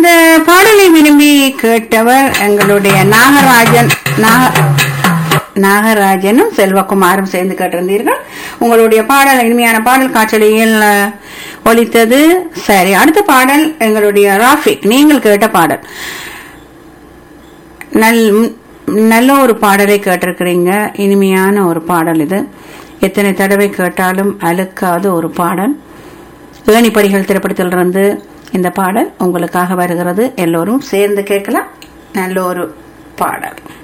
இந்த பாடலை விரும்பி கேட்டவர் எங்களுடைய நாகராஜன் நாக நாகராஜனும் செல்வகுமாரும் சேர்ந்து கேட்டிருந்தீர்கள் உங்களுடைய பாடல் இனிமையான பாடல் காற்றலையில் அஹ், ஒலித்தது சரி அடுத்த பாடல் எங்களுடைய ராஃபிக் நீங்கள் கேட்ட பாடல் நல் நல்ல ஒரு பாடலை கேட்டிருக்கிறீங்க இனிமையான ஒரு பாடல் இது எத்தனை தடவை கேட்டாலும் அழுக்காத ஒரு பாடல் ஏணிப்படிகள் திரைப்படத்திலிருந்து இந்த பாடல் உங்களுக்காக வருகிறது எல்லோரும் சேர்ந்து கேட்கலாம் நல்ல ஒரு பாடல்